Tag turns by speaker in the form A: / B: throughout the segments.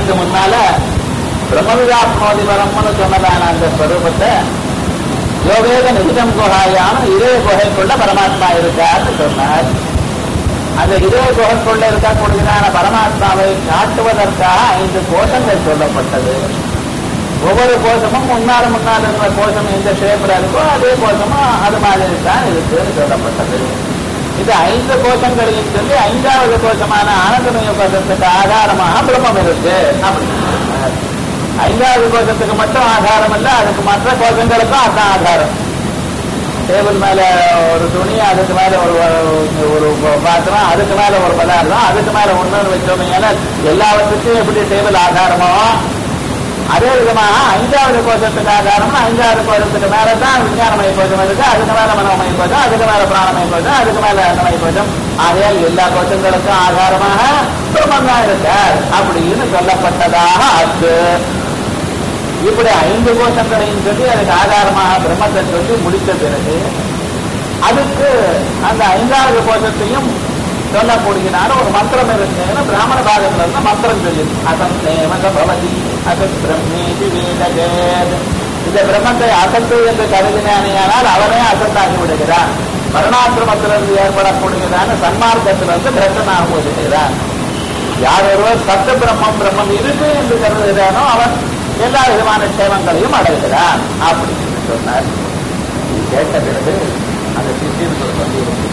A: அதுக்கு முன்னால பிரம்மவிதாத்மோதி வரம்னு சொன்னதான அந்த ஸ்வரூபத்தை யோகேக நிகிதம் குகாயான இதய குகைக்குள்ள பரமாத்மா இருக்கார்னு சொன்னார் அந்த இதய குகைக்குள்ள இருக்கக்கூடியதான பரமாத்மாவை காட்டுவதற்காக ஐந்து கோஷங்கள் சொல்லப்பட்டது ஒவ்வொரு கோஷமும் முன்னால முன்னால் இருக்கிற கோஷம் எந்த ஷேப்ல இருக்கோ அதே கோஷமும் அது மாதிரி தான் இருக்குன்னு சொல்லப்பட்டது இது ஐந்து கோஷங்களையும் சொல்லி ஐந்தாவது கோஷமான ஆனந்தமய கோஷத்துக்கு ஆதாரமாக பிரம்மம் இருக்கு அப்படின்னு சொன்னார். ஐந்தாவது கோஷத்துக்கு மட்டும் ஆதாரம் இல்லை அதுக்கு மற்ற கோஷங்களுக்கும் அதான் ஆதாரம் டேபிள் மேல ஒரு துணி அதுக்கு மேல ஒரு ஒரு பாத்திரம் அதுக்கு மேல ஒரு பதார்த்தம் அதுக்கு மேல ஒண்ணு வச்சோமே எல்லாவற்றுக்கும் எப்படி டேபிள் ஆதாரமோ அதே விதமாக ஐந்தாவது கோஷத்துக்கு ஆதாரம் ஐந்தாவது கோஷத்துக்கு மேல தான் விஞ்ஞானமய கோஷம் இருக்கு அதுக்கு மேல மனோமய கோஷம் அதுக்கு மேல பிராணமய கோஷம் அதுக்கு மேல அன்னமய கோஷம் ஆகையால் எல்லா கோஷங்களுக்கும் ஆதாரமாக பிரம்மன் தான் இருக்கார் அப்படின்னு சொல்லப்பட்டதாக ஆச்சு இப்படி ஐந்து கோஷங்களையும் சொல்லி அதுக்கு ஆதாரமாக பிரம்மத்தை சொல்லி முடித்த பிறகு அதுக்கு அந்த ஐந்தாவது கோஷத்தையும் சொல்லக்கூடியதான ஒரு மந்திரம் இருக்குன்னு பிராமண பாகத்துல இருந்து மந்திரம் சொல்லி அசன் தேவக பவதி அசத் பிரம்மேதி வேதகேத் இந்த பிரம்மத்தை அசத்து என்று கருதினானேயானால் அவனே அசத்தாகி விடுகிறான் மரணாசிரமத்திலிருந்து ஏற்படக்கூடியதான சன்மார்க்கத்திலிருந்து பிரச்சனாக போடுகிறான் யார் ஒருவர் சத்த பிரம்மம் பிரம்மம் இருக்கு என்று கருதுகிறானோ அவன் எல்லா விதமான க்ஷேமங்களையும் அடைகிறான் அப்படின்னு சொன்னார் இது கேட்ட பிறகு அந்த சிஷியனுக்கு ஒரு சந்தேகம்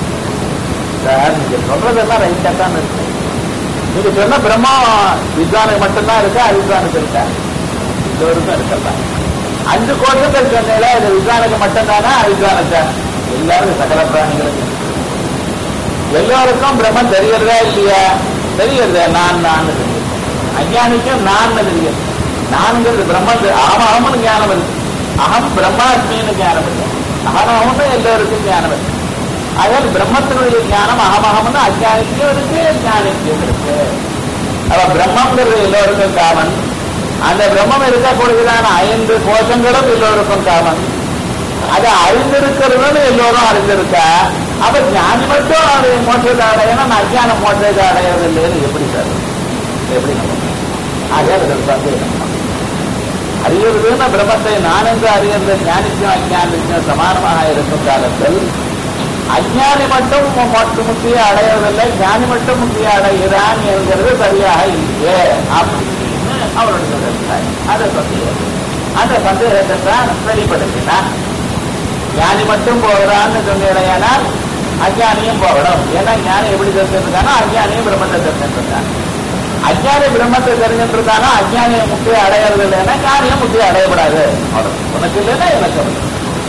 A: சார் நீங்க சொல்றதெல்லாம் ரைட்டா தான் இருக்கு நீங்க சொன்ன பிரம்மா வித்வானுக்கு மட்டும்தான் இருக்கு அவித்வானுக்கு இருக்கா எல்லோருக்கும் இருக்கலாம் அஞ்சு கோஷங்கள் சொன்னீங்களே இது வித்வானுக்கு மட்டும்தானா அவித்வானுக்கா எல்லாரும் சகல பிராணிகளுக்கு எல்லோருக்கும் பிரம்மன் தெரியறதா இல்லையா தெரியறது நான் நான் தெரியும் அஞ்ஞானிக்கும் நான் தெரியும் நான்கிறது பிரம்மன் அகமகம்னு ஞானம் இருக்கு அகம் பிரம்மாஸ்மின்னு ஞானம் இருக்கு அகமகம்னு எல்லோருக்கும் ஞானம் இருக்கு அதால் பிரம்மத்தினுடைய ஞானம் அகமகம்னு அஜானிக்கும் இருக்கு ஞானிக்கும் இருக்கு அவ பிரம்மங்கிறது எல்லோருக்கும் காமன் அந்த பிரம்மம் இருக்கக்கூடியதான ஐந்து கோஷங்களும் எல்லோருக்கும் காமன் அதை அறிந்திருக்கிறதுன்னு எல்லோரும் அறிந்திருக்கா அப்ப ஞானி மட்டும் அது மோட்சத்தை அடையணும் அஜானம் மோட்சத்தை அடையிறது இல்லைன்னு எப்படி சார் எப்படி நம்ம ஆக அதில் சந்தேகம் அறியறதுன்னு பிரம்மத்தை நான் என்று அறியறது ஞானிக்கும் அஜானிக்கும் சமானமாக இருக்கும் காலத்தில் அஜானி மட்டும் மொட்டு முக்கிய அடையறதில்லை ஞானி மட்டும் முக்கிய அடைகிறான் என்கிறது சரியாக இல்லையே அப்படின்னு அவருடைய கருத்தாய். அதை சந்தேகம் அந்த சந்தேகத்தை தான் வெளிப்படுத்தினார் ஞானி மட்டும் போகிறான்னு சொன்னீடையானால் அஜானியும் போகணும் ஏன்னா ஞானி எப்படி தெரிஞ்சிருக்கானோ அஜானியும் பிரம்மத்தை தெரிஞ்சிருக்கான் அஜானி பிரம்மத்தை தெரிஞ்சிருக்கானோ அஜானிய முக்கிய அடையிறது இல்லைன்னா ஞானியும் முக்கிய அடையப்படாது அவ்வளவு. உனக்கு இல்லைன்னா எனக்கு இல்லை.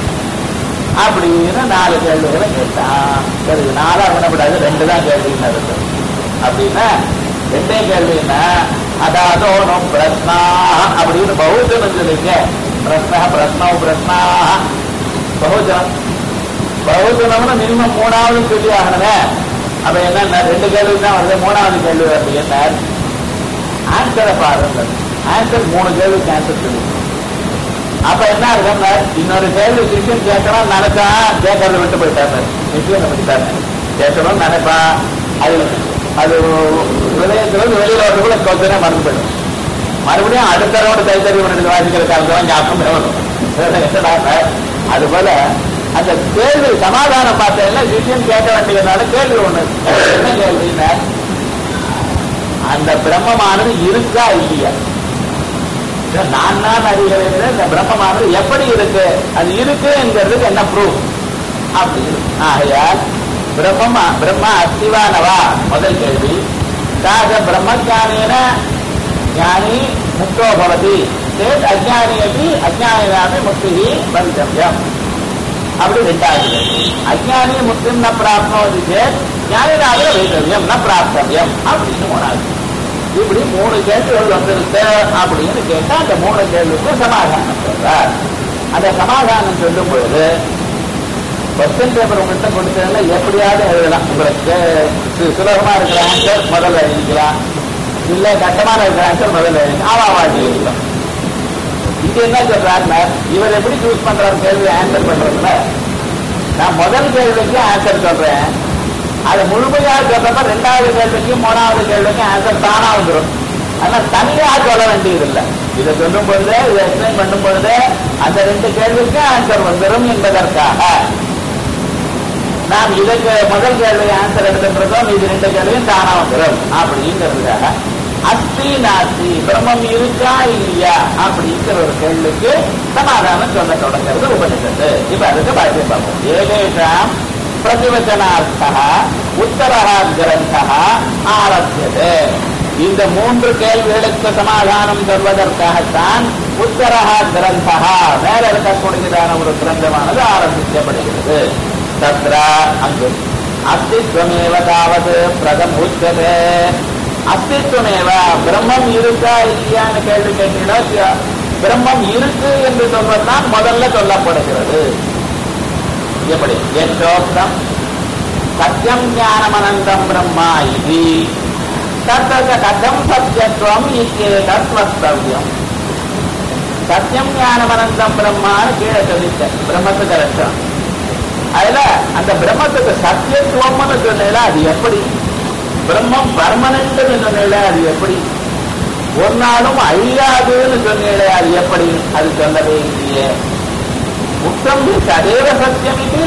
A: அப்படின்னு நாலு கேள்விகளை கேட்டான் சரி நாலா விடப்படாது ரெண்டு தான் கேள்வின்னு இருக்கு அப்படின்னா ரெண்டே கேள்வின்னா அதாதோனும் பிரஸ்னா அப்படின்னு பகுஜனம் சொல்லிங்க பிரஸ்னா பிரஸ்னோ பிரஸ்னா பகுஜனம் பகுஜனம்னு மினிமம் மூணாவது சொல்லி ஆகணுமே அப்ப என்ன ரெண்டு கேள்வி தான் வருது மூணாவது கேள்வி வருது என்ன ஆன்சரை பாருங்க ஆன்சர் மூணு கேள்விக்கு ஆன்சர் சொல்லி அப்ப என்ன இருக்குன்னா இன்னொரு கேள்வி சிஷியன் கேட்கணும் நினைச்சா கேட்கறத விட்டு போயிட்டாரு சிஷியன் விட்டாரு கேட்கணும் நினைப்பா அது அது விளையத்துல வெளியில வரதுக்குள்ள கொஞ்ச நேரம் மறந்து போயிடும் மறுபடியும் அடுத்த ரவுண்டு கைத்தறி பண்ணி வாசிக்கிறதுக்காக ஞாபகம் வரும் என்னடா சார்? அது போல அந்த கேள்வி சமாதானம் பார்த்தேன்னா சிஷியன் கேட்க வேண்டியதுனால கேள்வி ஒண்ணு என்ன கேள்வின்னா அந்த பிரம்மமானது இருக்கா இல்லையா இதை நான் நான் அறிகிறேன் இந்த பிரம்மமானது எப்படி இருக்கு அது இருக்கு என்கிறதுக்கு என்ன ப்ரூஃப் அப்படின்னு ஆகையால் பிரம்மமா பிரம்மா அஸ்திவானவா முதல் கேள்வி தாக பிரம்மஜானேன ஞானி முக்தோ பவதி சேத் அஜானி அப்படி அஜானினாமி முக்தி பவித்தவ்யம் அப்படி ரெண்டாவது கேள்வி அஜானி முக்தி ந பிராப்னோதி சேத் ஞானினாக வைத்தவியம் ந பிராப்தவியம் அப்படின்னு மூணாவது இப்படி மூணு கேள்விகள் வந்திருக்கு அப்படின்னு கேட்டா அந்த மூணு கேள்விக்கு சமாதானம் சொல்றார் அந்த சமாதானம் சொல்லும் பொழுது கொஸ்டின் பேப்பர் உங்கள்கிட்ட கொடுத்ததுல எப்படியாவது எழுதலாம் உங்களுக்கு சு- சுலபமா இருக்கிற ஆன்சர் முதல்ல எழுதிக்கலாம் இல்ல கஷ்டமான இருக்கிற ஆன்சர் முதல்ல எழுதி ஆவாவாடி எழுதலாம் இது என்ன சொல்றாருன்னா இவர் எப்படி சூஸ் பண்றாரு கேள்வி ஆன்சர் பண்றதுல நான் முதல் கேள்விக்கு ஆன்சர் சொல்றேன் அது முழுமையாக சொல்றப்ப ரெண்டாவது கேள்விக்கு மூணாவது கேள்விக்கு ஆன்சர் தானா வந்துடும் ஆனா தனியா சொல்ல வேண்டியதில்லை இதை சொல்லும் பொழுது இதை எக்ஸ்பிளைன் பண்ணும் பொழுது அந்த ரெண்டு கேள்விக்கு ஆன்சர் வந்துடும் என்பதற்காக நாம் இதுக்கு முதல் கேள்வி ஆன்சர் எடுத்துருக்கோம் இது ரெண்டு கேள்வியும் தானா வந்துடும் அப்படிங்கிறதுக்காக அஸ்தி நாஸ்தி பிரம்மம் இருக்கா இல்லையா அப்படிங்கிற ஒரு கேள்விக்கு சமாதானம் சொல்ல தொடங்கிறது உபனிஷத்து இப்ப அதுக்கு பாக்கியம் பார்ப்போம் ஏகேஷாம் பிரதிவச்சனார்த்தா உத்தரா கிரந்தா ஆரம்பியது இந்த மூன்று கேள்விகளுக்கு சமாதானம் சொல்வதற்காகத்தான் உத்தரஹா கிரந்தா மேல இருக்கக்கூடியதான ஒரு கிரந்தமானது ஆரம்பிக்கப்படுகிறது தத்ர அங்கு அஸ்தித்வமேவ தாவது பிரதம் உச்சதே அஸ்தித்வமேவ பிரம்மம் இருக்கா இல்லையான்னு கேள்வி கேட்டீங்களா பிரம்மம் இருக்கு என்று சொல்வதுதான் முதல்ல சொல்லப்படுகிறது எப்படி எச்சோக்தம் சத்தியம் ஞானமனந்தம் பிரம்மா இது தத்தத கதம் சத்தியத்துவம் இத்தேதத் வக்தவ்யம் சத்தியம் ஞானமனந்தம் பிரம்மான்னு கீழே சொல்லிட்டேன் பிரம்மத்துக்கு அர்த்தம் அதுல அந்த பிரம்மத்துக்கு சத்தியத்துவம்னு சொன்னேல அது எப்படி பிரம்மம் பர்மனன்ட் சொன்னேல அது எப்படி ஒரு நாளும் அழியாதுன்னு சொன்னேல அது எப்படி அது சொல்லவே இல்லையே முக்தம் ததேவ சத்தியம் இது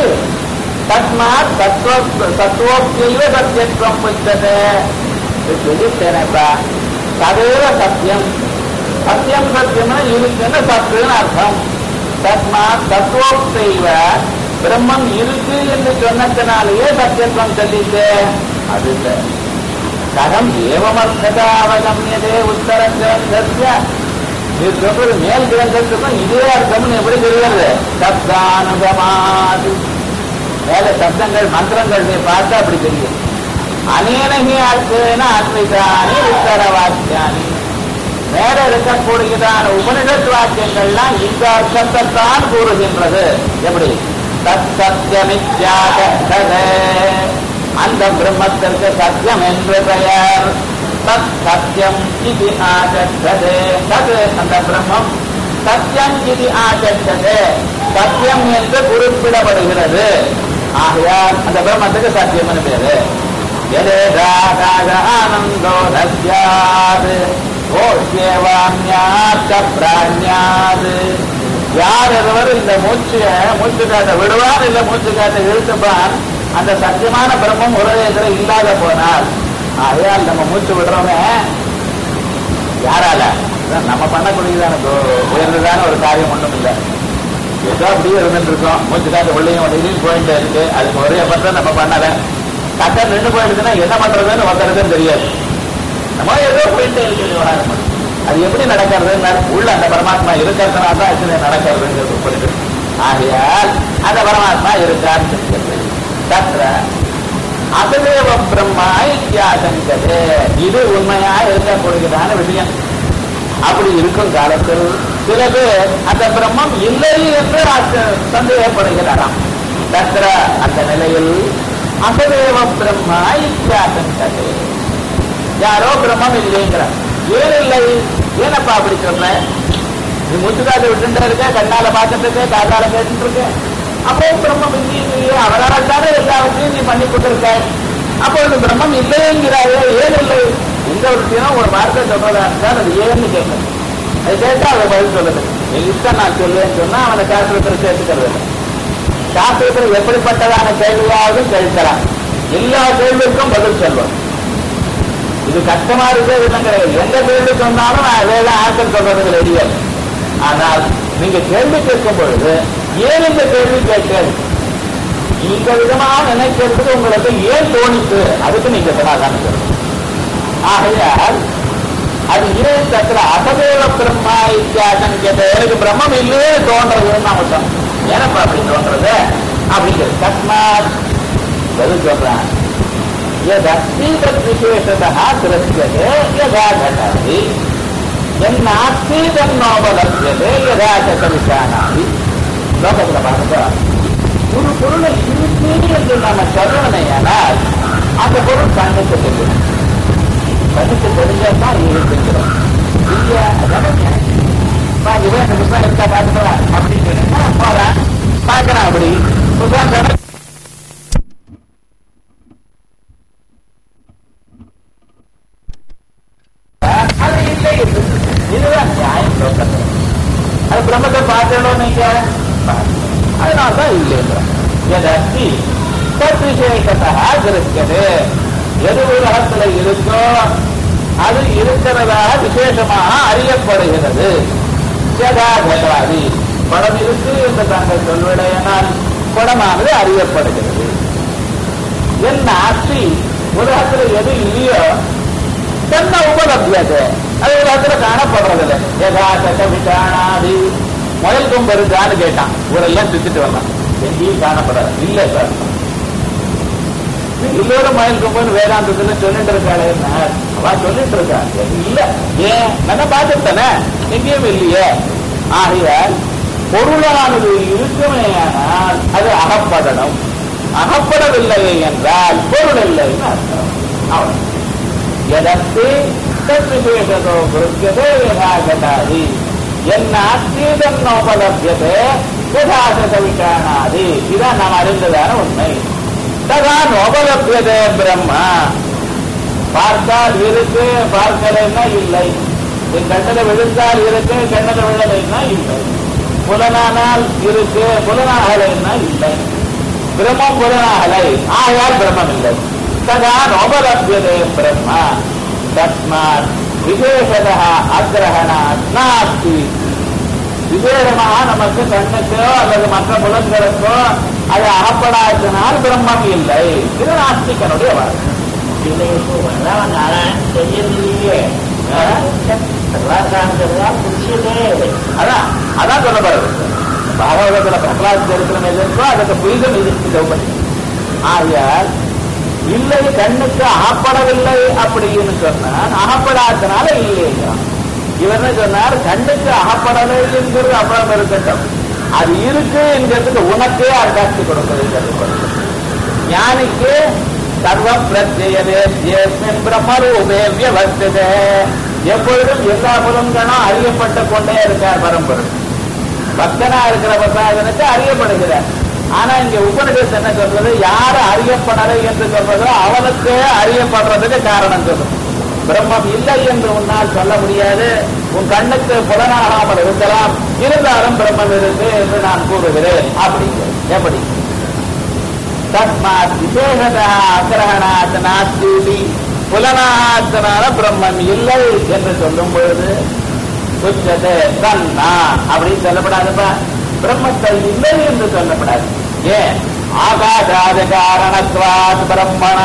A: தஸ்மாத் தத்துவ தத்துவோக்தைவ சத்தியத்துவம் உச்சதே சொல்லிட்டேனப்பா ததேவ சத்தியம் சத்தியம் சத்தியம்னா இருக்குன்னு சத்துன்னு அர்த்தம் தஸ்மாத் தத்துவோக்தைவ பிரம்மம் இருக்கு என்று சொன்னதுனாலேயே சத்தியத்துவம் சொல்லிட்டு அது இல்லை கடம் ஏவமர்த்ததா அவகமியதே உத்தர கிரந்தஸ்ய இது சொல்றது மேல் கிரந்தத்துக்கும் இதே அர்த்தம்னு எப்படி தெரியாது சப்தானுகமாது மேல சப்தங்கள் மந்திரங்கள் நீ பார்த்தா அப்படி தெரியும் அநேனகி அர்த்தேன அன்விதானி உத்தர வாக்கியானி மேல இருக்கக்கூடியதான உபனிஷத் வாக்கியங்கள்லாம் இந்த அர்த்தத்தை தான் கூறுகின்றது எப்படி தத் சத்தியமித்யாகதே அந்த பிரம்மத்திற்கு சத்தியம் என்று பெயர் தத் சத்தியம் இது ஆகத்ததே தது அந்த பிரம்மம் சத்தியம் இது ஆகத்ததே சத்தியம் என்று குறிப்பிடப்படுகிறது ஆகையால் அந்த பிரம்மத்துக்கு சத்தியம் பேரு எதேதாக ஆனந்தோ நஸ்யாது ஓஷேவாமியாத்த பிராணியாது யார் ஒருவர் இந்த மூச்சு மூச்சு காட்ட விடுவார் இல்ல மூச்சு காட்ட இழுத்துப்பான் அந்த சத்தியமான பிரம்மம் உலகத்துல இல்லாத போனால் ஆகையால் நம்ம மூச்சு விடுறோமே யாரால அதான் நம்ம பண்ணக்கூடியதான கோ- உயர்ந்ததான ஒரு காரியம் ஒண்ணும் இல்லை ஏதோ அப்படியே இருந்துட்டு இருக்கோம் மூச்சு காட்டு உள்ளேயும் வெளியிலையும் போயிட்டு இருக்கு அதுக்கு ஒரே பண்றது நம்ம பண்ணல கட்ட நின்று போயிடுச்சுன்னா என்ன பண்றதுன்னு ஒருத்தருக்கும் தெரியாது நம்ம ஏதோ போயிட்டே இருக்கு விவகாரம் பண்ணி. அது எப்படி நடக்கிறதுன்னு உள்ள அந்த பரமாத்மா இருக்கிறதுனால தான் இது நடக்கிறதுங்கிறது புரியுது ஆகையால் அந்த பரமாத்மா இருக்கான்னு தெரிகிறது தத்ர அதுவேவ பிரம்மா இத்தியாசங்கது இது உண்மையா இருக்கக்கூடியதான விஷயம் அப்படி இருக்கும் காலத்தில் சில பேர் அந்த பிரம்மம் இல்லை என்று ஆச்ச- சந்தேகப்படுகிறாராம் தத்ர அந்த நிலையில் அசதேவ பிரம்மா இத்தியாசங்கது யாரோ பிரம்மம் இல்லைங்கிறார் ஏன் இல்லை ஏனப்பா அப்படி சொல்ற நீ முத்துக்காட்டு விட்டுட்டே இருக்க கண்ணால பார்த்துட்டு இருக்க காதால கேட்டுட்டு இருக்க அப்போ பிரம்மம் இல்லையே அவரால் தானே எல்லாவற்றையும் நீ பண்ணி கொண்டிருக்க அப்போ இந்த பிரம்மம் இல்லைங்கிறாயே ஏன் இல்லை எந்த ஒரு தினம் ஒரு வார்த்தை சொல்றதா இருந்தால் அது ஏன்னு கேட்கணும் அது கேட்டா அதை பதில் சொல்லுது என் இஷ்டம் நான் சொல்லுவேன்னு சொன்னா அவனை சாஸ்திரத்தில் சேர்த்துக்கிறது இல்லை சாஸ்திரத்தில் எப்படிப்பட்டதான கேள்வியாவது கேட்கலாம் எல்லா கேள்விக்கும் பதில் சொல்லுவோம் இது கஷ்டமா இருக்கு இதெல்லாம் கிடையாது எந்த கேள்வி சொன்னாலும் நான் வேலை ஆன்சர் சொல்றதுக்கு ரெடியா ஆனால் நீங்க கேள்வி கேட்கும் பொழுது ஏன் இந்த கேள்வி கேட்கிறது இந்த விதமா நினைக்கிறதுக்கு உங்களுக்கு ஏன் தோணிச்சு அதுக்கு நீங்க சமாதானம் சொல்லணும் ஆகையால் அது ஏன் தத்துல அசதேவ பிரம்மா இத்தியாசங்கியது எனக்கு பிரம்மம் இல்லையே தோன்றதுன்னு நாம சொன்னோம் ஏனப்பா அப்படி தோன்றது அப்படிங்கிறது தஸ்மாத் பதில் சொல்றேன் यदस्ति तद्विशेषतः दृश्यते यदा घटाति यन्नास्ति तन्नोपलभ्यते यदा च कविशानाति லோகத்துல பாருங்க ஒரு பொருளை இருக்கு என்று நாம சொல்லணையானால் அந்த பொருள் கண்ணுக்கு தெரியும் கண்ணுக்கு தெரிஞ்சாதான் இருக்குங்கிறோம் இல்லையா அதானே நான் இவன் இந்த புத்தகம் இருக்கா பார்த்துக்கலாம் அப்படின்னு சொன்னா போறேன் பார்க்கறான் அப்படி புத்தகம் அதை எங்க அதனால்தான் இல்லைங்கிறோம் எதற்கு தத் விசேஷத்தா இருக்கிறது எது உலகத்துல இருக்கோ அது இருக்கிறதாக விசேஷமாக அறியப்படுகிறது ஜதா ஜகாதி படம் இருக்கு என்று தாங்கள் சொல்விடையனால் படமானது அறியப்படுகிறது என் ஆட்சி உலகத்துல எது இல்லையோ தன்னை உபலபியது அது உலகத்துல காணப்படுறதில்லை யதா கட்டவிட்டானாதி முயல் கொம்பு இருக்கான்னு கேட்டான் ஊரெல்லாம் சுத்திட்டு வரலாம் எங்கேயும் காணப்படாது இல்லை சார் இல்லோட மயில் கொம்புன்னு வேதாந்தத்துல சொல்லிட்டு இருக்காளே அவ சொல்லிட்டு இருக்கா இல்ல ஏன் நான் பார்த்துட்டேனே எங்கேயும் இல்லையே ஆகையால் பொருளானது இருக்குமே ஆனால் அது அகப்படணும் அகப்படவில்லை என்றால் பொருள் இல்லைன்னு அர்த்தம் அவன் எதற்கு தத்விசேஷதோ குருக்கியதே யதாகதாதி என்ன அத்தீதன்னோபலபியதே யதாசத விட்டானாதி இதான் நாம் அறிந்ததான உண்மை ததா நோபலபியதே பிரம்மா பார்த்தால் இருக்கு பார்க்கலைன்னா இல்லை என் கண்ணல விழுந்தால் இருக்கு கண்ணல விழலைன்னா இல்லை புலனானால் இருக்கு புலனாகலைன்னா இல்லை பிரம்மம் புலனாகலை ஆயால் பிரம்மம் இல்லை ததா நோபலபியதே பிரம்மா தஸ்மாத் விசேஷத அக்கிரகணாத் நாஸ்தி விசேஷமாக நமக்கு கண்ணுக்கோ அல்லது மற்ற புலன்களுக்கோ அது அகப்படாதனால் பிரம்மம் இல்லை இது நாஸ்திகனுடைய வார்த்தை
B: இல்லை இப்போ வல்லவன் நாராயணன் தெரியலையே சர்வாசாரத்தான் புரிச்சதே
A: அதான் அதான் சொல்லப்படுறது பாகவதத்துல பிரகலாத் சரித்திரம் எது இருக்கோ அதுக்கு புரிதல் இது இந்த உபநிஷம் ஆகையால் இல்லை கண்ணுக்கு அகப்படவில்லை அப்படின்னு சொன்னால் அகப்படாதனால இல்லைங்கிறான் இவர் என்ன சொன்னார் கண்ணுக்கு அகப்படலை என்கிறது அப்புறம் இருக்கட்டும் அது இருக்கு என்கிறதுக்கு உனக்கே அர்த்தாட்சி கொடுப்பது ஞானிக்கு சர்வ பிரத்யேஸ்மின் பிரம்மரூபே வியவஸ்ததே எப்பொழுதும் எல்லா புலன்களும் அறியப்பட்டு கொண்டே இருக்கார் பரம்பொருள் பக்தனா இருக்கிற பிரசாதனுக்கு அறியப்படுகிறார் ஆனா இங்க உபனிஷத்து என்ன சொல்றது யாரு அறியப்படலை என்று சொல்றதோ அவனுக்கு அறியப்படுறதுக்கு காரணம் சொல்லும் பிரம்மம் இல்லை என்று உன்னால் சொல்ல முடியாது உன் கண்ணுக்கு புலனாகாமல் இருக்கலாம் இருந்தாலும் பிரம்மம் இருக்கு என்று நான் கூறுகிறேன் அப்படி எப்படி தஸ்மாத் விசேஷதா அக்கிரகணாத் நாஸ்தி புலனாத்தனால பிரம்மம் இல்லை என்று சொல்லும் பொழுது உச்சத்தை தன்னா அப்படின்னு சொல்லப்படாதுப்பா பிரம்மத்தை இல்லை என்று சொல்லப்படாது ஏன் ஆகாஷாத காரணத்வாத் பிரம்மணா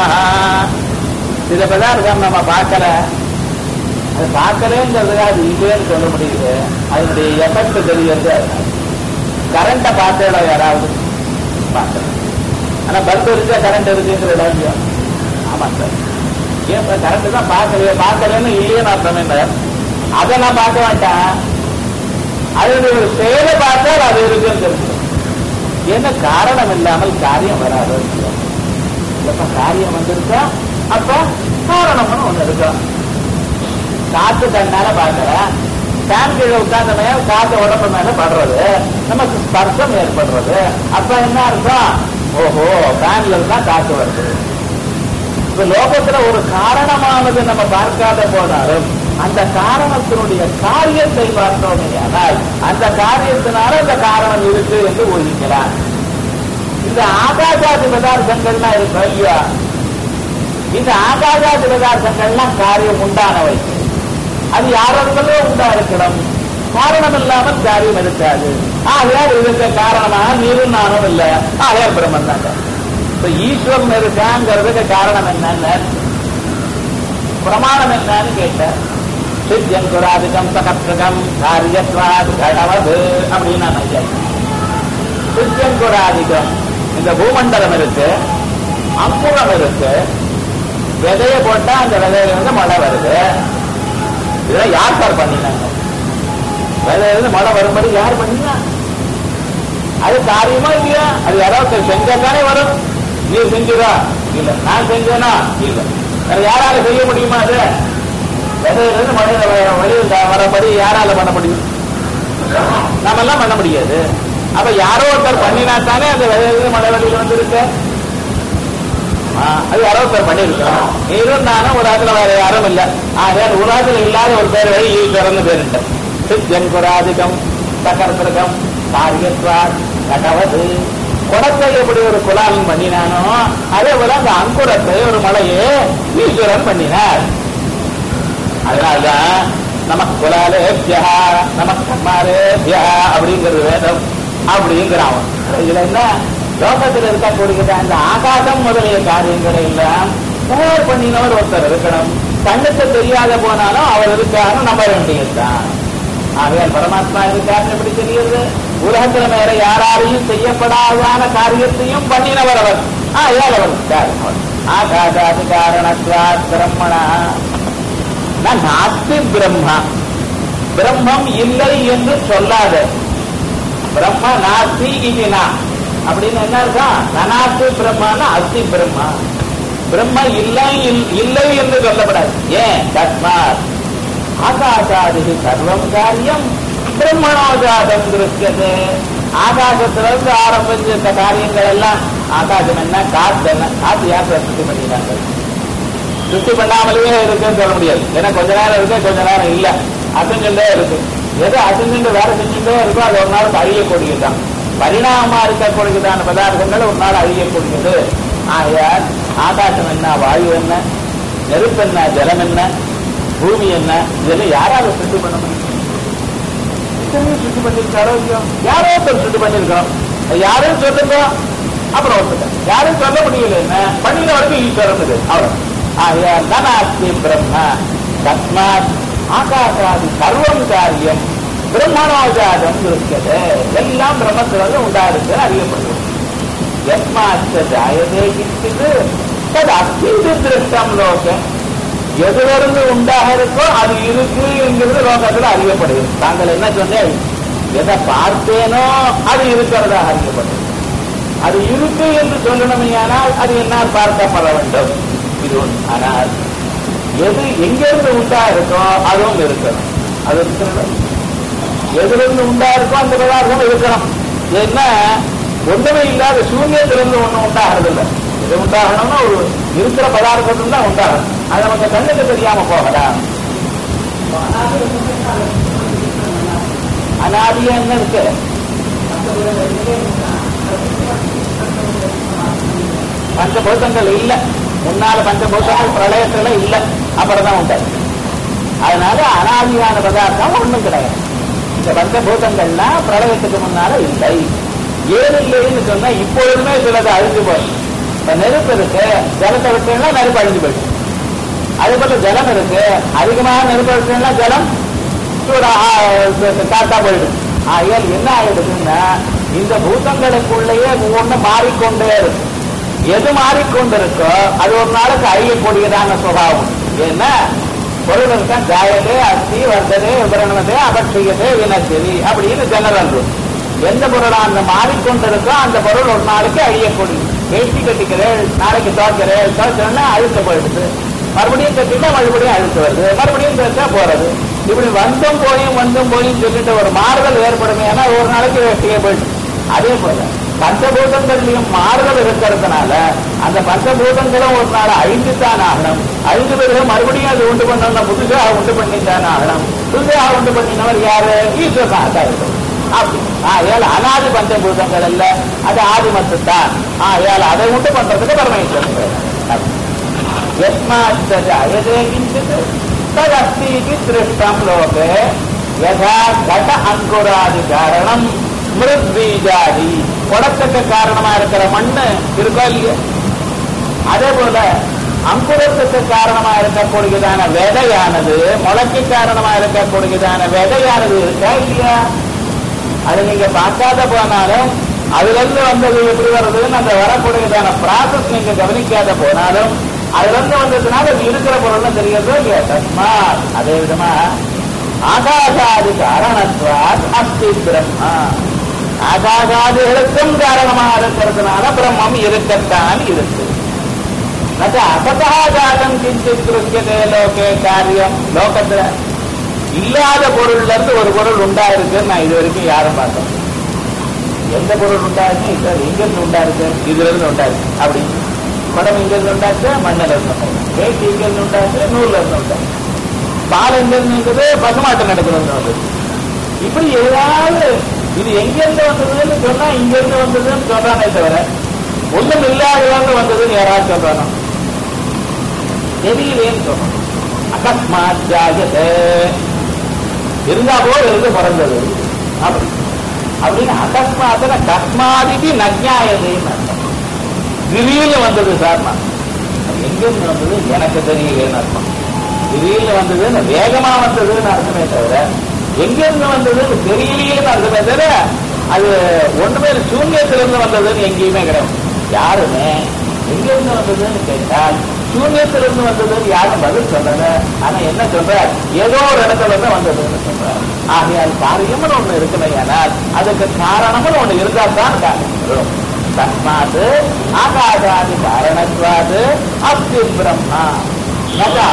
A: சில பதார்த்தம் நம்ம பார்க்கல அது பார்க்கலங்கிறது அது இல்லைன்னு சொல்ல முடியுது அதனுடைய எஃபெக்ட் தெரியுது கரண்ட்டை பார்த்தேடா யாராவது பார்க்கல ஆனா பல்ப் இருக்கா கரண்ட் இருக்குங்கிற இடம் ஆமா சார் ஏன் சார் கரண்ட் தான் பார்க்கலையே பார்க்கலன்னு இல்லையேன்னு அர்த்தம் என்ன அதை நான் பார்க்க வேண்டாம் அதனுடைய ஒரு செயலை பார்த்தால் அது இருக்குன்னு தெரிஞ்சு என்ன காரணம் இல்லாமல் காரியம் வராது எப்ப காரியம் வந்திருக்கா அப்ப காரணம்னு ஒண்ணு இருக்கும் காத்து கண்ணால பார்க்கற ஃபேன் கீழே உட்கார்ந்த மேல காத்து உடம்பு மேல படுறது நமக்கு ஸ்பர்சம் ஏற்படுறது அப்ப என்ன அர்த்தம் ஓஹோ ஃபேன்ல இருந்தா காத்து வருது இப்ப லோகத்துல ஒரு காரணமானது நம்ம பார்க்காத போனாலும் அந்த காரணத்தினுடைய காரியத்தை பார்த்தோமே ஆனால் அந்த காரியத்தினால அந்த காரணம் இருக்கு என்று ஊகிக்கலாம் இந்த ஆகாசாதி பதார்த்தங்கள்லாம் இருக்கு இல்லையா இந்த ஆகாசாதி பதார்த்தங்கள்லாம் காரியம் உண்டானவை அது யாரோடங்களோ உண்டா இருக்கணும் காரணம் இல்லாமல் காரியம் இருக்காது ஆகையால் இதுக்கு காரணமாக நீரும் நானும் இல்லை ஆகையால் பிரம்மன் தாங்க இப்ப ஈஸ்வரன் இருக்காங்கிறதுக்கு காரணம் என்னன்னு பிரமாணம் என்னன்னு கேட்டார் சித்தியம் குராதிகம் சகத்ரகம் காரியத்வாது கடவது அப்படின்னு நான் ஐயா சித்தியம் குராதிகம் இந்த பூமண்டலம் இருக்கு அம்புரம் இருக்கு விதைய போட்டா அந்த விதையில இருந்து மழை வருது இதெல்லாம் யார் சார் பண்ணினாங்க விதையில இருந்து மழை வரும்படி யார் பண்ணினா அது காரியமா இல்லையா அது யாராவது செஞ்சா தானே வரும் நீ செஞ்சுதா இல்ல நான் செஞ்சேனா இல்ல வேற யாரால செய்ய முடியுமா அது விதையிலிருந்து மழையில வ- வெளியில் த- வரபடி யாரால பண்ண முடியும் நாம எல்லாம் பண்ண முடியாது அப்ப யாரோ ஒருத்தர் பண்ணினா தானே அந்த விதையிலிருந்து மழை வெளியில வந்திருக்கு ஆ, அது யாரோ ஒருத்தர் பண்ணிருக்கோம் நீரும் நானும் உலகத்துல வேற யாரும் இல்ல ஆகையால் உலகத்துல இல்லாத ஒரு பேர் வழி ஈஸ்வரன் பேருட்ட சித்தியம் குராதிகம் சகர்த்திரகம் காரியத்வா கடவது குடத்தை எப்படி ஒரு குலாலம் பண்ணினானோ அதே போல அந்த அங்குரத்தை ஒரு மலையே ஈஸ்வரன் பண்ணினார் அதனால்தான் நமக்கு குலாலேபியா நமக்கு கம்மாலேபியா அப்படிங்கிறது வேதம் அப்படிங்கிறான் அவன். இதுல என்ன லோகத்தில் இருக்கக்கூடிய அந்த ஆகாசம் முதலிய காரியங்களை எல்லாம் தயார் பண்ணினவர் ஒருத்தர் இருக்கணும் கண்ணுக்கு தெரியாத போனாலும் அவர் இருக்காருன்னு நம்ப வேண்டியதுதான் ஆகையால் பரமாத்மா இருக்காருன்னு எப்படி தெரியுது உலகத்துல வேற யாராலையும் செய்யப்படாதான காரியத்தையும் பண்ணினவர் அவர் ஆகையால் அவர் இருக்கார் ஆகாசாதி காரணத்வாத் பிரம்மணா ந நாஸ்தி பிரம்மா பிரம்மம் இல்லை என்று சொல்லாத பிரம்ம நாஸ்தி இதினா அப்படின்னு என்ன இருக்கா நனாஸ்தி பிரம்மானா அஸ்தி பிரம்மா பிரம்ம இல்லை இல்- இல்லை என்று சொல்லப்படாது ஏன் தஸ்மாத் ஆகாசாதி சர்வம் காரியம் பிரம்மணோஜாதம் திருஷ்யது ஆகாசத்திலிருந்து ஆரம்பிச்ச இந்த காரியங்கள் எல்லாம் ஆகாசம் என்ன காத்து என்ன காத்து யார் பிரசித்தி பண்ணிட்டாங்க சுத்தி பண்ணாமலேயே இருக்குன்னு சொல்ல முடியாது ஏன்னா கொஞ்ச நேரம் இருக்கு கொஞ்ச நேரம் இல்ல அசைஞ்சுட்டே இருக்கு எது அசைஞ்சுட்டு வேற செஞ்சுட்டே இருக்கோ அது ஒரு நாளுக்கு அழியக்கூடியதுதான் பரிணாமமா இருக்கக்கூடியதான பதார்த்தங்கள் ஒரு நாள் அழியக்கூடியது ஆகையால் ஆகாசம் என்ன வாயு என்ன நெருப்பு என்ன ஜலம் என்ன பூமி என்ன இதெல்லாம் யாராவது சுத்தி பண்ண முடியும் இத்தனையும் சுத்தி பண்ணிருக்காரோ இல்லையோ யாரோ ஒருத்தர் சுத்தி பண்ணிருக்கோம் அது யாரும் சொல்லுங்க அப்புறம் ஒருத்தர் யாரும் சொல்ல முடியல என்ன பண்ணின வரைக்கும் ஈஸ்வரன் இது அவ்வளவு ஆகையால் தனாஸ்தி பிரம்ம தஸ்மாத் ஆகாசாதி சர்வம் காரியம் பிரம்மணோஜாதம் இருக்கிறது எல்லாம் பிரம்மத்திலிருந்து உண்டாருக்கு அறியப்படுவது யஸ்மாச்ச ஜாயதே கிஞ்சிது தது அஸ்திந்து திருஷ்டம் லோகம் எதிலிருந்து உண்டாக இருக்கோ அது இருக்கு என்கிறது லோகத்தில் அறியப்படுகிறது தாங்கள் என்ன சொன்னேன் எதை பார்த்தேனோ அது இருக்கிறதாக அறியப்படுகிறது அது இருக்கு என்று சொல்லணுமையானால் அது என்னால் பார்க்கப்பட வேண்டும் இது ஒன்று ஆனால் எது எங்கிருந்து உண்டா இருக்கோ அதுவும் இருக்கணும் அது இருக்கணும் எதிலிருந்து உண்டா இருக்கோ அந்த பதார்த்தம் இருக்கணும் என்ன ஒன்றுமே இல்லாத சூன்யத்திலிருந்து ஒண்ணும் உண்டாகிறது இல்லை இது உண்டாகணும்னா ஒரு இருக்கிற பதார்த்தத்துல தான் உண்டாகும் அது நமக்கு கண்ணுக்கு தெரியாம போகலாம் அனாதியா என்ன இருக்கு பஞ்சபூதங்கள் இல்ல முன்னால பஞ்சபூதங்கள் பிரளயத்துல இல்ல அப்புறம் தான் உண்டு அதனால அனாதியான பதார்த்தம் ஒண்ணும் கிடையாது இந்த பஞ்சபூதங்கள்லாம் பிரளயத்துக்கு முன்னால இல்லை ஏன் இல்லைன்னு சொன்னா இப்பொழுதுமே சிலது அழிஞ்சு போய் இப்ப நெருப்பு இருக்கு ஜலத்தை விட்டீங்கன்னா நெருப்பு அழிஞ்சு போயிடும் அதே போல ஜலம் இருக்கு அதிகமாக நெருப்பு விட்டீங்கன்னா ஜலம் சூடா காத்தா போயிடும் ஆகையால் என்ன ஆயிடுதுன்னா இந்த பூதங்களுக்குள்ளேயே ஒவ்வொன்று மாறிக்கொண்டே இருக்கு எது மாறிக்கொண்டிருக்கோ அது ஒரு நாளுக்கு அழியக்கூடியதான சுபாவம் ஏன்னா பொருள் இருக்கா ஜாயதே அஸ்தி வர்த்ததே விபரணதே அபட்சியதே வினச்சரி அப்படின்னு ஜெனரல் ரூல் எந்த பொருளா அந்த மாறிக்கொண்டிருக்கோ அந்த பொருள் ஒரு நாளைக்கு அழியக்கூடியது வேஷ்டி கட்டிக்கிறேன் நாளைக்கு துவைக்கிறேன் துவைச்சோன்னா அழுத்த போயிடுது மறுபடியும் கட்டிட்டா மறுபடியும் அழுத்து வருது மறுபடியும் கட்டா போறது இப்படி வந்தும் போயும் வந்தும் போயும் சொல்லிட்டு ஒரு மாறுதல் ஏற்படுமே ஏன்னா ஒரு நாளைக்கு வேஷ்டியே போயிடுது அதே போல பஞ்சபூதங்கள்லயும் மாறுதல் இருக்கிறதுனால அந்த பஞ்சபூதங்களும் ஒரு நாள் அழிந்துதான் ஆகணும் அழிந்து பிறகு மறுபடியும் அது உண்டு பண்ணணும் புதுசாக உண்டு பண்ணித்தான் ஆகணும் புதுசாக உண்டு பண்ணினவர் யாரு ஈஸ்வரனாக இருக்கும் அப்படி ஆகையால் அனாதி பஞ்சபூதங்கள் அல்ல அது ஆதிமத்து தான் ஆகையால் அதை உண்டு பண்றதுக்கு பரமேஸ்வரன் வேணும். यस्माच्च जायते किञ्चित् तदस्ति इति दृष्टम् लोके यथा घट அங்குராதிகாரணம் மிருத்பீஜாதி குடத்துக்கு காரணமா இருக்கிற மண்ணு இருக்கோ இல்லையா அதே போல அங்குரத்துக்கு காரணமா இருக்கக்கூடியதான விதையானது முளைக்கு காரணமா இருக்கக்கூடியதான விதையானது இருக்கா இல்லையா அது நீங்க பார்க்காத போனாலும் அதுல இருந்து வந்தது எப்படி வருதுன்னு அந்த வரக்கூடியதான ப்ராசஸ் நீங்க கவனிக்காத போனாலும் அதுல இருந்து வந்ததுனால அது இருக்கிற பொருள்னு தெரியறதோ இல்லையா தஸ்மா அதே விதமா ஆகாசாதி காரணத்வாத் அஸ்தி பிரம்மா ஆகாசாதிகளுக்கும் காரணமாக இருக்கிறதுனால பிரம்மம் இருக்கத்தான் இருக்கு நச்ச அசதா ஜாதம் கிஞ்சித் கிருத்தியதே லோகே காரியம் லோகத்துல இல்லாத பொருள்ல இருந்து ஒரு பொருள் உண்டா இருக்குன்னு நான் இது வரைக்கும் யாரும் பார்த்தோம் எந்த பொருள் உண்டாச்சு சார் எங்க இருந்து உண்டா இருக்கு இதுல இருந்து உண்டா இருக்கு அப்படி குடம் எங்க இருந்து உண்டாச்சு மண்ணில இருந்து உண்டாச்சு வேட்டி எங்க இருந்து உண்டாச்சு நூல்ல இருந்து உண்டாச்சு பால் எங்க இருந்து இருக்குது பசுமாட்டம் நடக்கிறது வந்து இப்படி ஏதாவது இது எங்கிருந்து வந்ததுன்னு சொன்னா இங்க இருந்து வந்ததுன்னு சொல்றானே தவிர ஒண்ணும் இல்லாதவங்க வந்ததுன்னு யாராவது சொல்றானோ தெரியலேன்னு சொல்றோம் அகஸ்மாத் ஜாயதே இருந்தா போல இருந்து பிறந்தது அப்படி அப்படின்னு அகஸ்மாத்துல கஸ்மாதிக்கு நஜ்ஞாயதைன்னு அர்த்தம் திடீர்னு வந்தது சார் நான் அது எங்கிருந்து வந்தது எனக்கு தெரியலேன்னு அர்த்தம் திடீர்னு வந்ததுன்னு வேகமா வந்ததுன்னு அர்த்தமே தவிர எங்கிருந்து வந்ததுன்னு தெரியலையேன்னு அர்த்தமே தவிர அது ஒண்ணுமே இல்லை, சூன்யத்திலிருந்து வந்ததுன்னு எங்கேயுமே கிடையாது யாருமே எங்கிருந்து வந்ததுன்னு கேட்டால் சூன்யத்திலிருந்து வந்ததுன்னு யாரும் பதில் சொல்லல ஆனா என்ன சொல்றார் ஏதோ ஒரு இடத்துல இருந்து வந்ததுன்னு சொல்றார் ஆகையால் காரியம்னு ஒண்ணு இருக்குமே ஆனால் அதுக்கு காரணம்னு ஒண்ணு இருந்தா தான் காரியம் வரும் தஸ்மாத் ஆகாசாதி காரணத்வாது அஸ்தி பிரம்மா நகா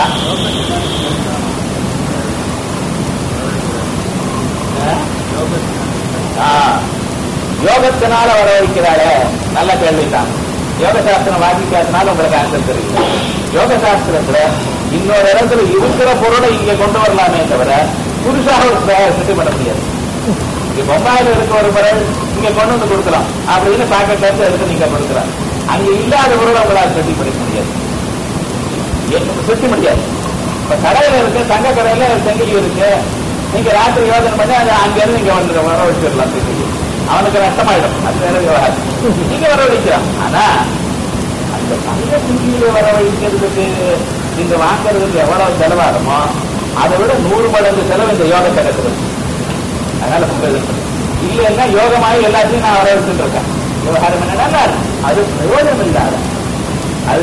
A: ஆ, யோகத்தினால வர வைக்கிறாளே நல்ல கேள்விதான் யோக சாஸ்திரம் வாசிக்காதனால உங்களுக்கு ஆன்சர் தெரியல யோக சாஸ்திரத்துல இன்னொரு இடத்துல இருக்கிற பொருளை இங்க கொண்டு வரலாமே தவிர புதுசாக ஒரு சிட்டி பண்ண முடியாது இங்க பொம்பாயில இருக்க ஒரு பொருள் இங்க கொண்டு வந்து கொடுக்கலாம் அப்படின்னு பாக்கெட்ல இருந்து எடுத்து நீங்க கொடுக்கலாம் அங்க இல்லாத பொருளை உங்களால் செட்டி பண்ண முடியாது செட்டி முடியாது இப்ப கடையில இருக்கு தங்க கடையில செங்கல் இருக்கு நீங்க ராத்திரி யோசனை பண்ணி அது அங்க இருந்து இங்க வந்து வர வச்சிடலாம் செங்கல் அவனுக்கு நஷ்டமாயிடும் அது வேற விவகாரம் நீங்க வர வைக்கலாம் ஆனா அந்த தங்க செங்கில வர வைக்கிறதுக்கு நீங்க வாங்குறதுக்கு எவ்வளவு செலவாகுமோ அதை விட நூறு மடங்கு செலவு இந்த யோக கிடக்குது அதனால உங்களுக்கு இல்லைன்னா யோகமாயி எல்லாத்தையும் நான் வர வச்சுட்டு இருக்கேன் விவகாரம் என்னன்னா அது பிரயோஜனம் இல்லாத அது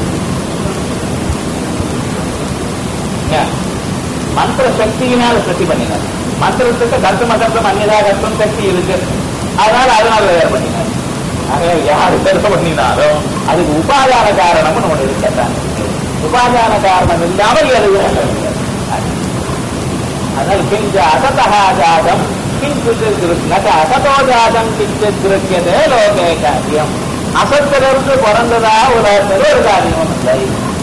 A: ஏன்? மந்திர சக்தியினால சக்தி பண்ணினார் மந்திரத்துக்கு கர்த்தம் அகர்த்தம் அந்நியதா கர்த்தம் சக்தி இருக்கு அதனால அதனால வேற பண்ணினார் ஆக யாரு பெருச பண்ணினாலும் அதுக்கு உபாதான காரணம்னு ஒண்ணு இருக்கத்தான் உபாதான காரணம் இல்லாமல் எதுவும் அதனால கிஞ்ச அசதா ஜாதம் கிஞ்சித் கிருஷ்ணக அசதோ ஜாதம் கிஞ்சித் கிருக்கியதே லோகே காரியம் அசத்திலிருந்து பிறந்ததா உலகத்தில் ஒரு காரியம் இல்லை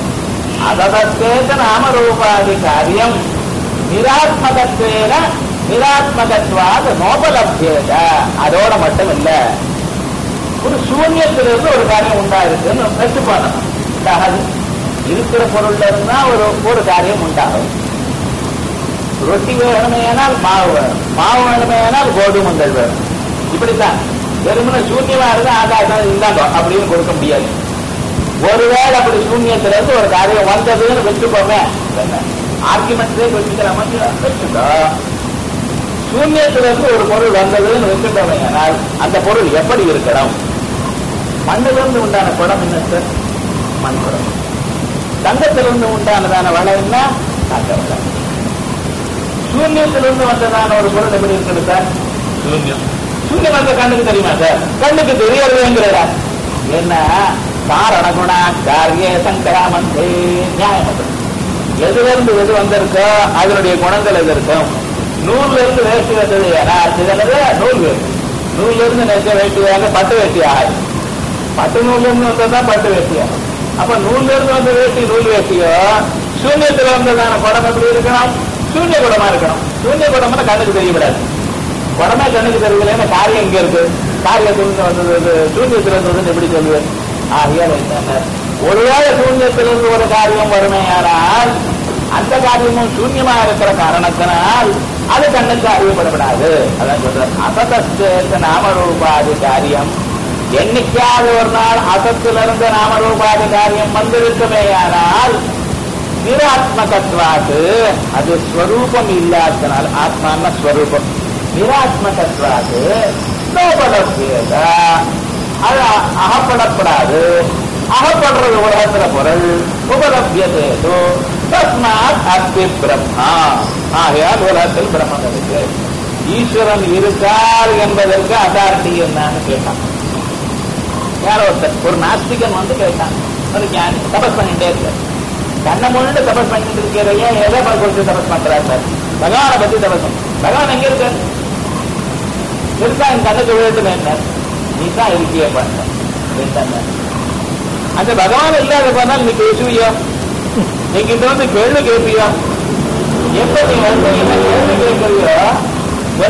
A: அததத்தேக நாமரூபாதி காரியம் நிராத்மகத்வேன நிராத்மகத்வாது நோபலப்யேத அதோட மட்டும் இல்ல ஒரு சூன்யத்திலிருந்து ஒரு காரியம் உண்டாயிருக்குன்னு வச்சு பண்ணணும் உண்டாகாது இருக்கிற பொருள்ல இருந்தா ஒரு ஒரு காரியம் உண்டாகும் ரொட்டி வேணுமேனால் மாவு வேணும் மாவு வேணுமேனால் கோதுமங்கள் வேணும் இப்படித்தான் வெறுமனே சூன்யமா இருந்தா ஆகாசம் இந்தாங்க அப்படின்னு கொடுக்க முடியாது ஒருவேளை அப்படி சூன்யத்துல இருந்து ஒரு காரியம் வந்ததுன்னு வச்சுக்கோமே ஆர்குமெண்ட்ஸே வச்சுக்கிற மாதிரி வச்சுக்கோ சூன்யத்துல இருந்து ஒரு பொருள் வந்ததுன்னு வச்சுட்டோமே ஆனால் அந்த பொருள் எப்படி இருக்கணும் மண்ணிலிருந்து உண்டான குடம் என்ன சார் மண் குடம் தங்கத்திலிருந்து உண்டானதான வளை என்ன தங்க வளை சூன்யத்திலிருந்து வந்ததான ஒரு பொருள் எப்படி இருக்குது சார் சூன்யம் சூன்யம் வந்த கண்ணுக்கு தெரியுமா சார் கண்ணுக்கு தெரியறதுங்கிறா என்ன காரண குண காரிய சங்கராமந்தே நியாயம் எதுல இருந்து எது வந்திருக்கோ அதனுடைய குணங்கள் எது இருக்கும் நூல்ல இருந்து வேஷ்டி வந்தது ஏன்னா சிதனது நூல் வேஷ்டி நூல்ல இருந்து நெச்ச வேட்டியாக பட்டு வேட்டி ஆகும் பட்டு நூல்ல இருந்து வந்ததுதான் பட்டு வேட்டியாகும் அப்ப நூல்ல இருந்து வந்த வேட்டி நூல் வேட்டியோ சூன்யத்துல வந்ததான குடம் எப்படி இருக்கணும் சூன்ய குடமா இருக்கணும் சூன்ய குடம்னா கண்ணுக்கு தெரியவிடாது குடமே கண்ணுக்கு தெரியலன்னா காரியம் இங்க இருக்கு காரியத்திலிருந்து வந்தது இது சூன்யத்துல இருந்ததுன்னு எப்படி சொல்லுவேன் ஆகியால் என்ன ஒருவேளை சூன்யத்திலிருந்து ஒரு காரியம் வருமையானால் அந்த காரியமும் சூன்யமா இருக்கிற காரணத்தினால் அது கண்ணுக்கு அறியப்படப்படாது அதான் சொல்ற அசதஸ்தேத்த நாமரூபாதி காரியம் என்னைக்காவது ஒரு நாள் அசத்திலிருந்து நாமரூபாதி காரியம் வந்திருக்குமேயானால் நிராத்மகத்வாது அது ஸ்வரூபம் இல்லாதனால் ஆத்மான ஸ்வரூபம் நிராத்மகத்வாது நோபலப்பேத அது அகப்படப்படாது அகப்படுறது உலகத்துல பொருள் உபலபியதேதோ தஸ்மாத் அஸ்தி பிரம்மா ஆகையால் உலகத்தில் பிரம்மம் இருக்கு ஈஸ்வரன் இருக்கார் என்பதற்கு அதாரிட்டி என்னன்னு கேட்டான் யாரோ ஒருத்தர் ஒரு நாஸ்திகன் வந்து கேட்டான் ஒரு ஞானி தபஸ் பண்ணிட்டே இருக்கார் கண்ணை முன்னு தபஸ் பண்ணிட்டு இருக்கிற ஏன் எதை குறித்து தபஸ் பண்றாரு சார் பகவானை பத்தி தபஸ் பகவான் எங்க இருக்கார் இருக்கா என் கண்ணுக்கு விழுட்டுமே என்ன நீ தான் இருக்கிய பண்ண அந்த பகவான் இல்லாத போனால் நீ பேசுவியா நீங்க இந்த வந்து கேள்வி கேட்பியா எப்ப நீ வந்து என்ன கேள்வி கேட்கறியோ எனக்கு ஒரு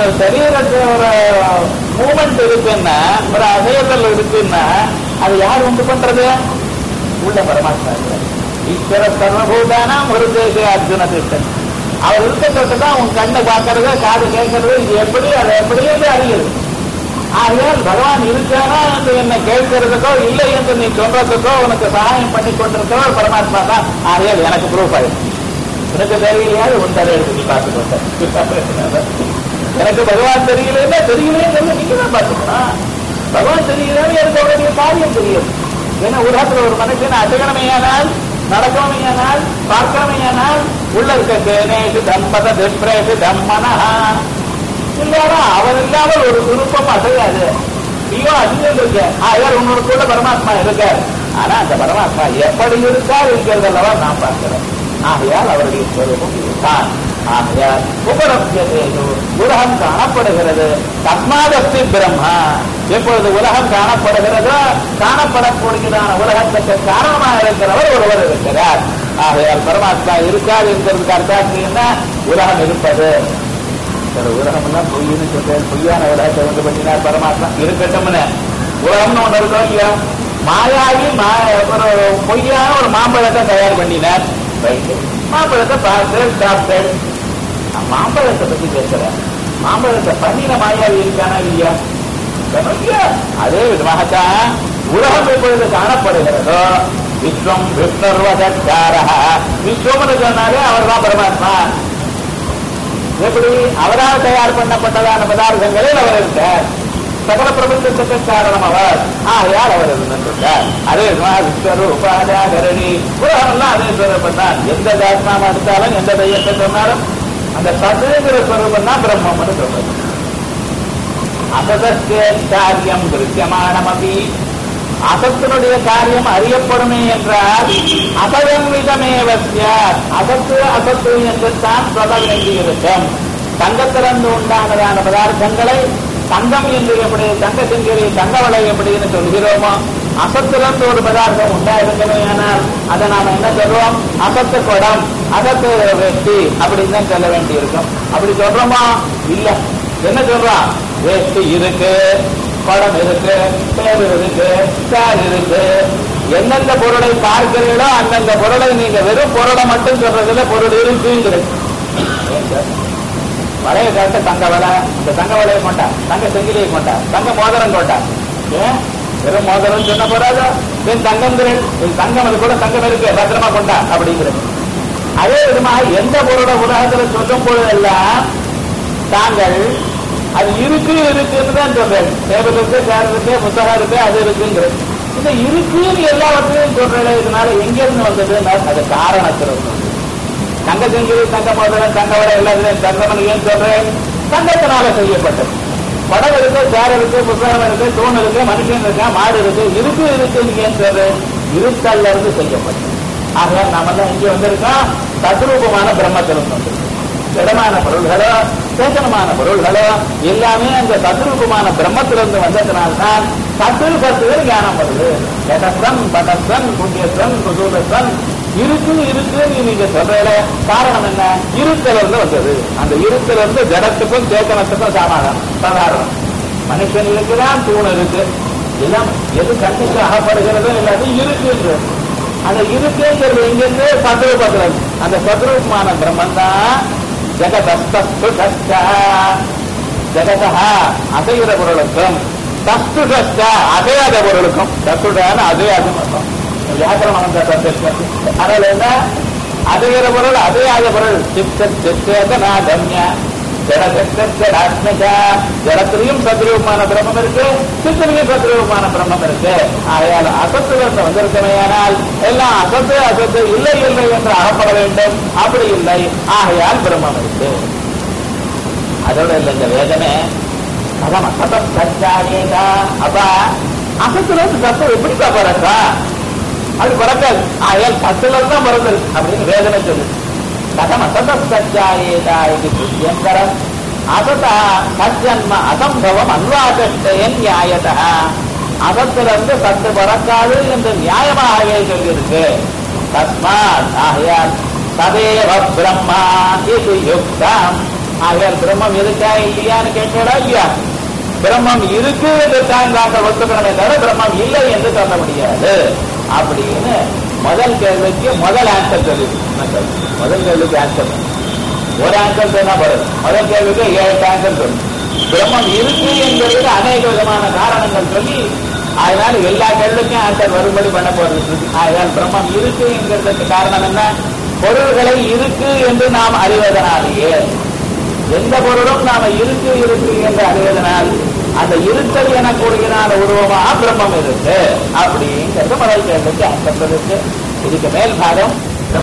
A: சரீரத்துல ஒரு மூமெண்ட் இருக்குன்னா ஒரு அசைதல் இருக்குன்னா அது யார் உண்டு பண்றது உள்ள பரமாத்மா இருக்கிறார். ஈஸ்வர சர்வபூதானாம் ஒரு தேச அர்ஜுன திட்டம் அவர் இருக்கிறது தான் உன் கண்ணை பார்க்கறது காது கேட்கறது இது எப்படி அது எப்படி என்று அறியுது ஆகையால் பகவான் இருக்காரா என்று என்னை கேட்கறதுக்கோ இல்லை என்று நீ சொல்றதுக்கோ உனக்கு சகாயம் பண்ணி கொண்டிருக்கோ பரமாத்மா தான் ஆகையால் எனக்கு ப்ரூஃப் ஆயிடும் எனக்கு தெரியலையாது உன் தலையை நீ பார்த்துக்கொண்ட எனக்கு பகவான் தெரியலன்னா தெரியலையே சொல்லி நீங்க தான் பார்த்துக்கணும் பகவான் தெரியலன்னு எனக்கு அவருடைய காரியம் தெரியும் ஏன்னா உலகத்துல ஒரு மனுஷன் அசகனமையானால் நடக்கணுமையானால் பார்க்கணுமையானால் உள்ள இருக்க தேனேஷு தம்பத திப்ரேஷு தம்மனஹா இல்லையா அவர் இல்லாமல் ஒரு விருப்பம் அசையாது நீயோ அதிகம் இருக்க ஆயால் உன்னோட பரமாத்மா இருக்கார் ஆனா அந்த பரமாத்மா எப்படி இருக்கார் என்கிறதல்லவா நான் பார்க்கிறேன் ஆகையால் அவருடைய ஸ்வரூபம் இதுதான் ஆகையால் உபலப்தியதேது உலகம் காணப்படுகிறது தஸ்மாதஸ்தி பிரம்மா எப்பொழுது உலகம் காணப்படுகிறதோ காணப்படக்கூடியதான உலகத்துக்கு காரணமாக இருக்கிறவர் ஒருவர் இருக்கிறார் ஆகையால் பரமாத்மா இருக்கார் என்கிறதுக்கு அர்த்தாட்சி என்ன உலகம் இருப்பது சில உலகம் எல்லாம் பொய்ன்னு சொல்றேன் பொய்யான உலகத்தை வந்து பண்ணினார் பரமாத்மா இருக்கட்டும்னு உலகம்னு ஒண்ணு இருக்கோம் இல்லையா மாயாவி மா- ஒரு பொய்யான ஒரு மாம்பழத்தை தயார் பண்ணினார் ரைட்டு மாம்பழத்தை பார்த்து சாப்பிட்டேன் நான் மாம்பழத்தை பத்தி பேசுறேன் மாம்பழத்தை பண்ணின மாயாவி இருக்கானா இல்லையா இருக்கானா இல்லையா? அதே விதமாகத்தான் உலகம் எப்பொழுது காணப்படுகிறதோ விஸ்வம் விஷ்ணர்வசார விஸ்வம்னு சொன்னாலே அவர் தான் பரமாத்மா எப்படி அவரால் தயார் பண்ணப்பட்டதான பதார்த்தங்களில் அவர் இருக்கார் சகல பிரபஞ்சத்துக்கு காரணம் அவர் ஆகையால் அவர் இருந்திருக்கார் அதே விஸ்வரூபாதாகரணி உலகம்லாம் அதே ஸ்வரூபம் தான் எந்த தாத்மாமா எடுத்தாலும் எந்த தெய்யத்தை சொன்னாலும் அந்த சதுங்கிற ஸ்வரூபம் தான் பிரம்மம்னு சொல்றது அசதஸ்ய காரியம் திருத்தியமானமபி அசத்தினுடைய காரியம் அறியப்படுமே என்றால் அசதன்விதமேவசிய அசத்து அசத்து என்று தான் சொல்ல வேண்டியிருக்கும் தங்கத்திலிருந்து உண்டானதான பதார்த்தங்களை தங்கம் என்று எப்படி தங்க செங்கரி தங்க வளை எப்படின்னு சொல்கிறோமோ அசத்திலிருந்து ஒரு பதார்த்தம் உண்டாயிருக்கவே ஆனால் அதை நாம என்ன சொல்றோம் அசத்து குடம் அசத்து வெட்டி அப்படின்னு தான் சொல்ல வேண்டியிருக்கும் அப்படி சொல்றோமா இல்ல என்ன சொல்றோம் வேஷ்டி இருக்கு படம் இருக்கு பேர் இருக்கு ஸ்டார் இருக்கு எந்தெந்த பொருளை பார்க்கிறீர்களோ அந்தந்த பொருளை நீங்க வெறும் பொருளை மட்டும் சொல்றதுல பொருள் இருக்குங்கிறது ஏன் சார்? வளைய காட்ட தங்க வலை இந்த தங்க வலையை கொண்டா தங்க செங்கிலியை கொண்டா தங்க மோதிரம் கொண்டா ஏன் வெறும் மோதிரம் சொன்ன போறாதோ என் தங்கங்கிறேன் என் தங்கம் அது கூட தங்கம் இருக்கு பத்திரமா கொண்டா அப்படிங்கிறது அதே விதமாக எந்த பொருளை உலகத்துல சொல்லும் பொழுதெல்லாம் தாங்கள் அது இருக்கு இருக்குன்னு தான் சொல்றேன் டேபிள் இருக்கு சேர் இருக்கு புத்தகம் இருக்கு அது இருக்குங்கிறது இந்த இருக்குன்னு எல்லாவற்றையும் சொல்றேன் இதனால எங்க இருந்து வந்தது அது காரணத்தில் இருந்து வந்தது. தங்க செங்கிலி தங்க மோதிரம் தங்க வரை எல்லாத்துலையும் தங்கமன் ஏன் சொல்றேன் தங்கத்தினால செய்யப்பட்டது படம் இருக்கு சேர் இருக்கு புத்தகம் இருக்கு தூண் இருக்கு மனுஷன் இருக்கா மாடு இருக்கு இருக்கு இருக்குன்னு ஏன் சொல்றேன் இருத்தல்ல இருந்து செய்யப்பட்டது ஆக நாமெல்லாம் இங்கே வந்திருக்கோம் தத்ரூபமான பிரம்மத்திலிருந்து வந்திருக்கோம் திடமான பொருள்களோ சேதனமான பொருள்களோ எல்லாமே அந்த தத்ரூபமான பிரம்மத்திலிருந்து வந்ததுனால்தான் சத்து சத்துகள் ஞானம் வருது எடஸ்வன் படஸ்வன் புண்ணியஸ்வன் குதூலஸ்வன் இருக்கு இருக்குன்னு நீங்க சொல்றதுல காரணம் என்ன இருத்தல இருந்து வந்தது அந்த இருத்தல இருந்து ஜடத்துக்கும் சேத்தனத்துக்கும் சமாதானம் சாதாரணம் மனுஷன் இருக்கிறான் தூண் இருக்கு எல்லாம் எது கண்ணுக்கு அகப்படுகிறதோ எல்லாத்தையும் இருக்குன்றது அந்த இருக்குங்கிறது எங்கிருந்து சத்ரூபத்தில் அந்த சத்ரூபமான பிரம்மன் தான் ஜெகதஸ்துஷா ஜெகதா அசைகிற பொருளுக்கும் தஸ்துஷா அசையாத பொருளுக்கும் தஸ்துடான அசையாது மட்டும் வியாக்கரணம் அதனால என்ன அசைகிற பொருள் அசையாத பொருள் சித்த சித்தேதனா கம்யா ஜடத்திலையும் சத்ரூபமான பிரம்மம் இருக்கு சித்திலையும் சத்ரூபமான பிரம்மம் இருக்கு ஆகையால் அசத்துவத்தை வந்திருக்கமையானால் எல்லாம் அசத்து அசத்து இல்லை இல்லை என்று அகப்பட வேண்டும் அப்படி இல்லை ஆகையால் பிரம்மம் இருக்கு அதோட இல்லை இந்த வேதனை அதான் அசதம் சச்சாரியதா அப்ப அசத்துல இருந்து சத்தம் எப்படி பிறக்கா அது பிறக்காது ஆகையால் சத்துல தான் பிறந்திருக்கு அப்படின்னு வேதனை சொல்லுது கதம் அசத சச்சாரியதா இது புத்தியங்கரம் அசத சஜன்ம அசம்பவம் அன்வாகஷ்டயன் நியாயத அசத்திலிருந்து சத்து பிறக்காது என்று நியாயமாகவே சொல்லியிருக்கு தஸ்மாத் ஆகையால் ததேவ பிரம்மா இது யுக்தம் ஆகையால் பிரம்மம் இருக்கா இல்லையான்னு கேட்கடா இல்லையா பிரம்மம் இருக்கு என்று தான் தாங்கள் ஒத்துக்கணுமே தவிர பிரம்மம் இல்லை என்று சொல்ல முடியாது அப்படின்னு முதல் கேள்விக்கு முதல் ஆன்சர் சொல்லி முதல் கேள்விக்கு ஆன்சர் ஒரு ஆன்சர் சொன்னா போறது முதல் கேள்விக்கு ஏழு ஆன்சர் சொல்லு பிரம்மம் இருக்கு என்கிறது அநேக விதமான காரணங்கள் சொல்லி அதனால எல்லா கேள்விக்கும் ஆன்சர் வரும்படி பண்ண போறது அதனால் பிரம்மம் இருக்கு என்கிறதுக்கு காரணம் என்ன பொருள்களை இருக்கு என்று நாம் அறிவதனாலேயே எந்த பொருளும் நாம இருக்கு இருக்கு என்று அறிவதனால் அந்த இருத்தல் எனக்கூடியதான உருவமாக பிரம்மம் இருக்கு அப்படிங்கிறது முதல் கேள்விக்கு ஆன்சர் இருக்கு இதுக்கு மேல் பாகம்